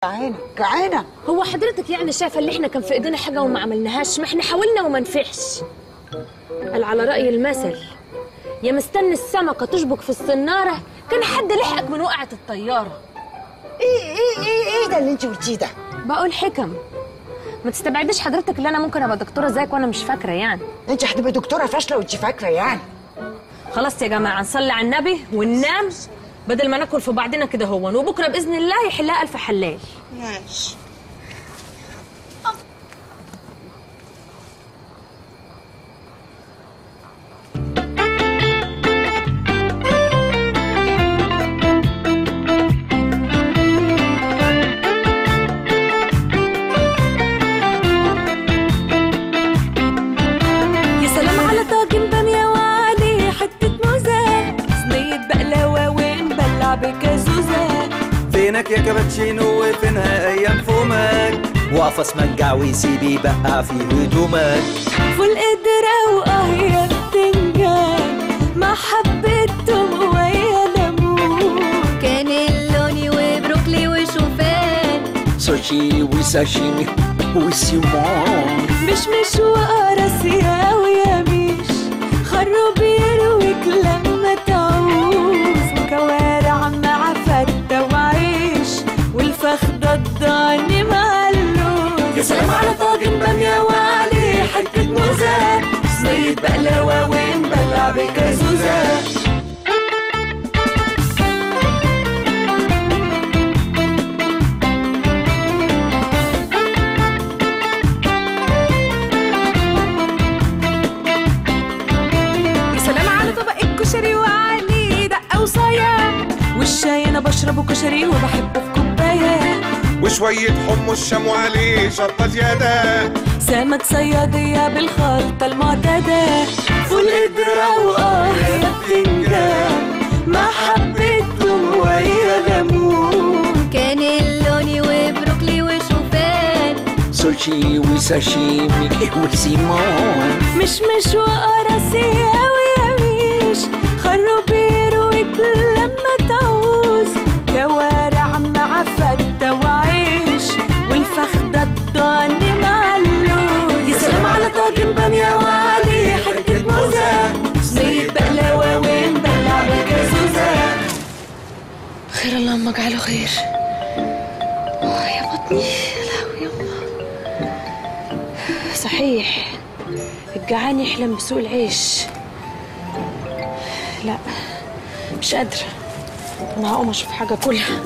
عينك عينك هو حضرتك يعني شايفه اللي احنا كان في ايدينا حاجه وما عملناهاش ما احنا حاولنا وما نفعش قال على راي المثل يا مستني السمكه تشبك في الصناره كان حد لحقك من وقعه الطياره ايه ايه ايه ايه ده اللي انت قلتيه ده بقول حكم ما تستبعديش حضرتك اللي انا ممكن ابقى دكتوره زيك وانا مش فاكره يعني انت هتبقي دكتوره فاشله وانت فاكره يعني خلاص يا جماعه نصلي على النبي وننام بدل ما ناكل في بعضنا كده هون وبكره باذن الله يحلها الف حلال ماشي يا سلام على طاجن بامية وعليه حتة موزة صينية بقلاوة ونبلع بكازوزة فينك يا كابتشينو وفينها ايام فمك واقف اسمنجع ويسيب يبقع في هدومك فول قدرة واه يا بتنجان مع حبة توم ويا ليمون كانيلوني وبروكلي وشوفان سوشي وساشيمي وسيمون مش مش وقرص يا ويميش خروب يرويك لما تعوز وكوارع مع فتة وعيش والفخدة الضاني مع اللوز يا سلام على طاجن بامية وعليه حتة موزة صينية بقلاوة ونبلع بكازوزة يا سلام على طبق الكشري وعليه دقة وصايا والشاي انا بشربه كشري وبحبه في كوبايه وشوية حمص شام وعليه شطة زيادة سمك صيادية بالخلطة المعتادة فول قدرة وآه يا بتنجان مع حبة توم ويا ليمون كانيلوني وبروكلي وشوفان سوشي وساشيمي وسيمون مش مش وقرص يا ويميش خروب يرويك لما تعوز كوارع مع فتة وعيش والفخدة الضاني مع اللوز يا سلام على طاجن بامية وعليه حتة موزة صينية بقلاوة ونبلع بكازوزة خير اللهم اجعله خير آه يا بطني يا لهوي يما صحيح الجعان يحلم بسوق العيش لا مش قادرة أنا هقوم أشوف حاجة كلها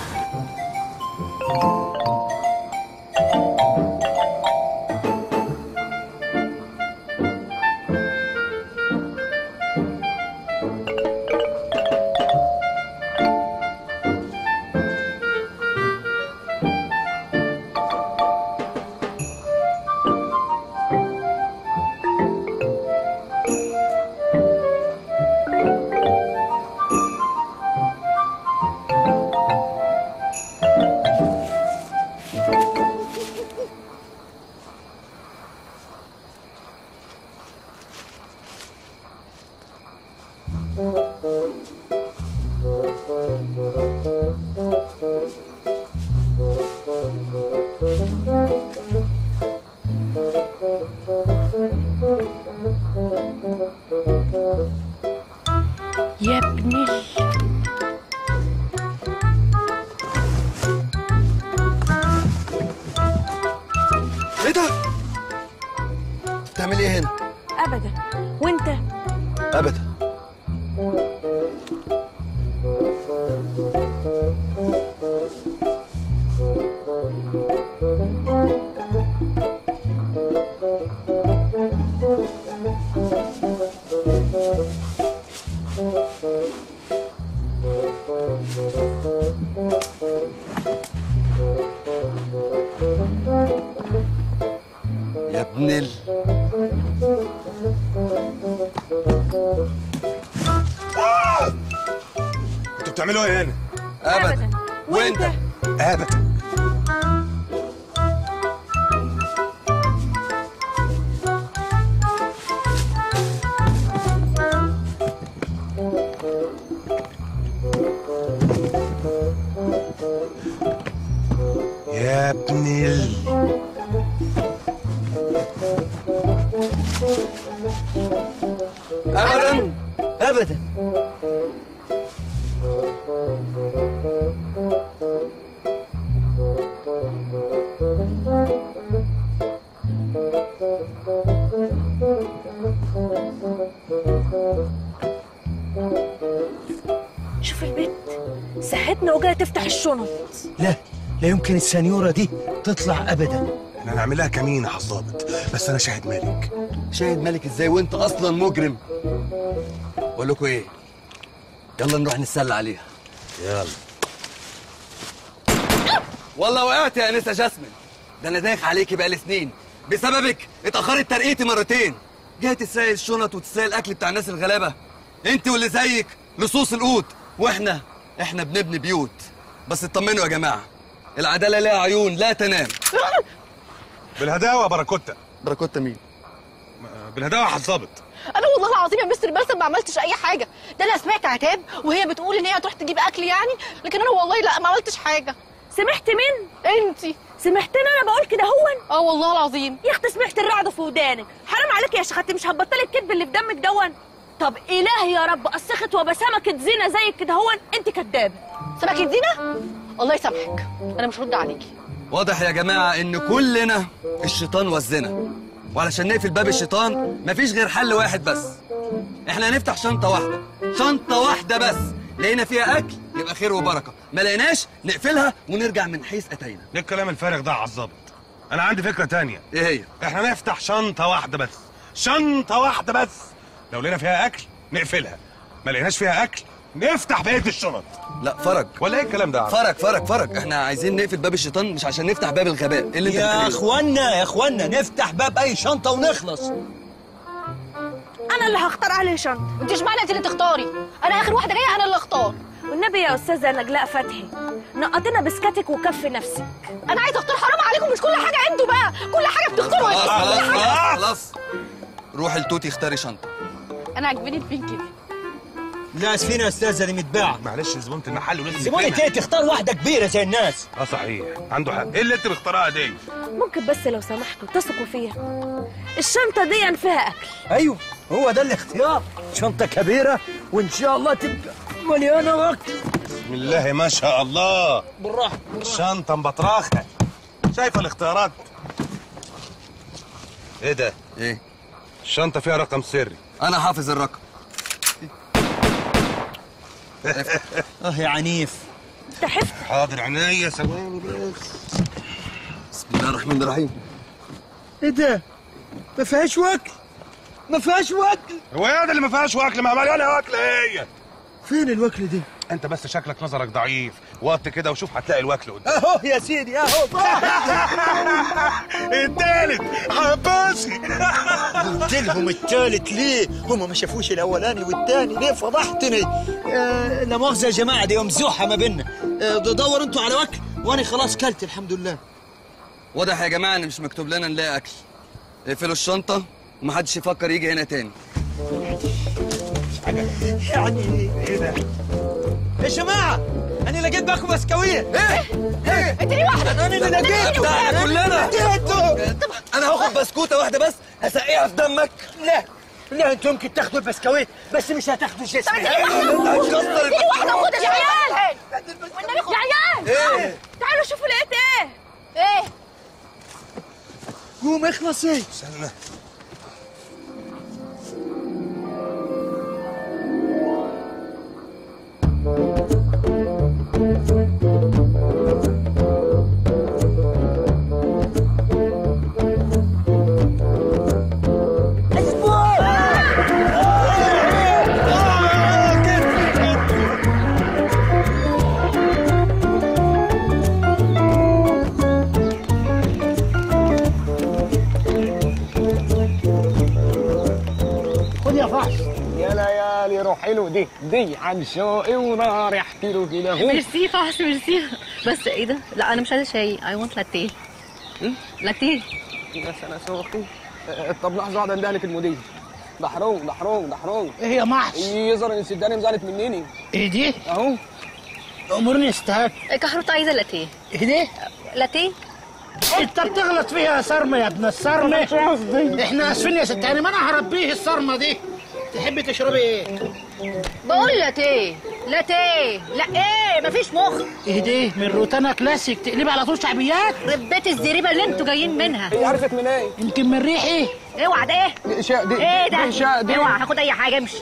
يا ابن ال... ايه ده؟ بتعمل ايه هنا؟ أبدا وأنت ابدا يا ابن ال انتوا بتعملوا ايه هنا؟ ابدا وأنت ابدا يا ابن ال ابدا ابدا شوف البنت ساعتنا وجايه تفتح الشنط لا لا يمكن السنيوره دي تطلع ابدا احنا هنعملها كمين يا الضابط بس انا شاهد مالك شاهد ملك ازاي وانت اصلا مجرم بقول لكم ايه يلا نروح نتسلى عليها يلا والله وقعت يا انسه جاسمين ده انا دايخ عليكي بقالي سنين بسببك اتاخرت ترقيتي مرتين جاي تسرقي الشنط وتسرقي الاكل بتاع الناس الغلابه انت واللي زيك لصوص القوت واحنا احنا بنبني بيوت بس اطمنوا يا جماعه العداله لها عيون لا تنام بالهداوه باراكوتا بركوت مين بالهداوه يا الضابط انا والله العظيم يا مستر باسم ما عملتش اي حاجه ده انا سمعت عتاب وهي بتقول ان هي هتروح تجيب اكل يعني لكن انا والله لا ما عملتش حاجه سمحت مين انتي سمحتني انا بقول كده هون اه والله العظيم يا اختي سمعت الرعد في ودانك حرام عليك يا شيخ انت مش هتبطلي الكذب اللي في دمك دون طب الهي يا رب اصخت وبسامك زينه زيك كده هون انت كدابه سمكة زينة الله يسامحك انا مش هرد عليكي واضح يا جماعه ان كلنا الشيطان وزنا وعلشان نقفل باب الشيطان مفيش غير حل واحد بس احنا هنفتح شنطه واحده شنطه واحده بس لقينا فيها اكل يبقى خير وبركه ما لقيناش نقفلها ونرجع من حيث اتينا ليه الكلام الفارغ ده يا الضابط انا عندي فكره تانية ايه هي احنا نفتح شنطه واحده بس شنطه واحده بس لو لقينا فيها اكل نقفلها ما لقيناش فيها اكل نفتح بقيه الشنط لا فرج ولا ايه الكلام ده يا عم؟ فرج فرج فرج احنا عايزين نقفل باب الشيطان مش عشان نفتح باب الغباء ايه اللي انت يا بتقوله ده؟ اخوانا يا اخوانا نفتح باب اي شنطه ونخلص انا اللي هختار عليه شنطه انت اشمعنى انت اللي تختاري انا اخر واحده جايه انا اللي اختار والنبي يا استاذه نجلاء فتحي نقطنا بسكتك وكفي نفسك انا عايزه اختار حرام عليكم مش كل حاجه انتوا بقى كل حاجه بتختاروا خلاص انتوا خلاص كل حاجه خلاص خلاص روح التوتي اختاري شنطه انا عاجباني البينك دي لا اسفين يا استاذه دي متباعه معلش زبونة المحل ولازم زبونة نكلمها. ايه تختار واحده كبيره زي الناس اه صحيح عنده حق ايه اللي انت مختارها دي ممكن بس لو سمحتوا تثقوا فيها الشنطه دي فيها اكل ايوه هو ده الاختيار شنطه كبيره وان شاء الله تبقى مليانه وقت بسم الله ما شاء الله بالراحه شنطه مبطراخه شايفه الاختيارات ايه ده ايه الشنطه فيها رقم سري انا حافظ الرقم اه يا عنيف انت حفظ حاضر عينيا ثواني بس بسم الله الرحمن الرحيم ايه ده ما فيهاش وكل ما فيهاش وكل هو ايه ده اللي ما فيهاش واكل ما مليانه واكل هي فين الوكل دي انت بس شكلك نظرك ضعيف وقت كده وشوف هتلاقي الواكل قدامك اهو يا سيدي اهو التالت عباسي قلت لهم التالت ليه؟ هم ما شافوش الاولاني والتاني ليه فضحتني؟ آه لا مؤاخذه يا جماعه دي ممزوحه ما بيننا آه دوروا انتوا على وكل وانا خلاص كلت الحمد لله واضح يا جماعه ان مش مكتوب لنا نلاقي اكل اقفلوا الشنطه ومحدش يفكر يجي هنا تاني يعني ايه ده؟ يا جماعه انا لقيت باكو بسكويه انت ليه واحده انا اللي لقيت ده كلنا لقيته انا هاخد بسكوته واحده بس هسقيها في دمك لا لا انتوا ممكن تاخدوا البسكويت بس مش هتاخدوا شيء اسمه هتكسر ليه واحده وخدها يا عيال والنبي خد- يا عيال ايه تعالوا شوفوا لقيت ايه ايه قوم اخلصي استنى يا ليالي روحي له دي دي عن شوقي وريحتي له كده هو ميرسي فحص ميرسي بس ايه ده؟ لا انا مش عايزه شاي اي ونت لاتيه لاتيه بس انا سوقي آه، طب لحظه واحده اندهلك المدير ده حرام ده حرام ده حرام ايه يا محش يظهر ان السدانه مزعلت مني ايه دي اهو امورني استهات كحروت عايزه لاتيه ايه دي لاتيه انت بتغلط فيها يا صرمة يا ابن الصرمة مش قصدي. احنا اسفين يا ست هانم انا هربيه الصرمة دي تحبي تشربي ايه؟ بقول لاتيه لاتيه لا ايه مفيش مخ ايه دي من روتانا كلاسيك تقلبي على طول شعبيات ربات الزريبه اللي انتوا جايين منها هي عرفت من ايه؟ يمكن من ريح ايه؟ اوعى ده ايه دي إشاء دي ايه ده دي إشاء دي اوعى هاخد اي حاجه امشي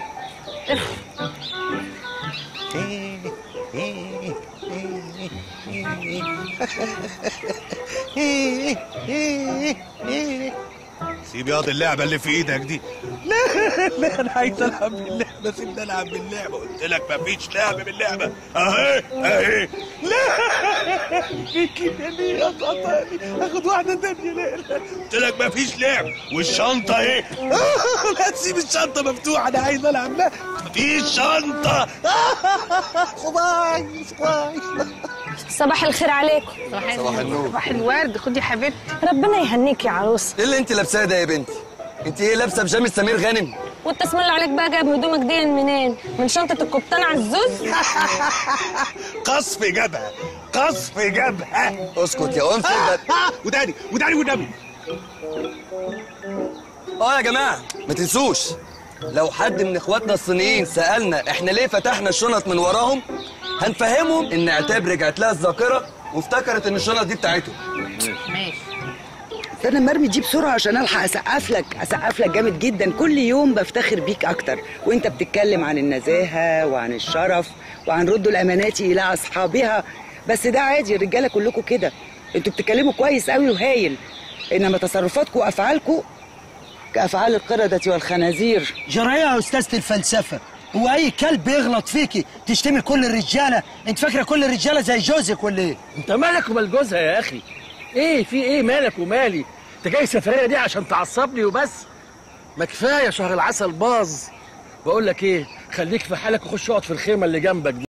سيب ياض اللعبه اللي في ايدك دي لا لا انا عايز العب باللعبه سيبني العب باللعبه قلت لك مفيش لعب باللعبه اهي اهي لا كده ليه يا قطاني اخد واحده تانيه لا لا قلت لك مفيش لعب والشنطه اهي لا تسيب الشنطه مفتوحه انا عايز العب لا مفيش شنطه صباعي صباعي صباح الخير عليكم صباح النور صباح الورد خدي يا حبيبتي ربنا يهنيك يا عروس ايه اللي انت لابساه ده يا بنتي انت ايه لابسه بيجامه سمير غانم وانت اسم الله عليك بقى جايب هدومك دي منين من شنطه القبطان عزوز قصف جبهه قصف جبهه اسكت يا انس ده وداني وداني والنبي اه يا جماعه ما تنسوش لو حد من اخواتنا الصينيين سالنا احنا ليه فتحنا الشنط من وراهم هنفهمهم ان عتاب رجعت لها الذاكره وافتكرت ان الشنط دي بتاعتهم ماشي انا مرمي دي بسرعه عشان الحق اسقف لك اسقف لك جامد جدا كل يوم بفتخر بيك اكتر وانت بتتكلم عن النزاهه وعن الشرف وعن ردوا الامانات الى اصحابها بس ده عادي الرجاله كلكم كده انتوا بتتكلموا كويس قوي وهايل انما تصرفاتكم وافعالكم كافعال القرده والخنازير جرايه يا استاذه الفلسفه هو اي كلب يغلط فيكي تشتمي كل الرجاله انت فاكره كل الرجاله زي جوزك ولا ايه انت مالك ومال جوزها يا اخي ايه في ايه مالك ومالي انت جاي السفريه دي عشان تعصبني وبس ما كفايه شهر العسل باظ بقول لك ايه خليك في حالك وخش اقعد في الخيمه اللي جنبك دي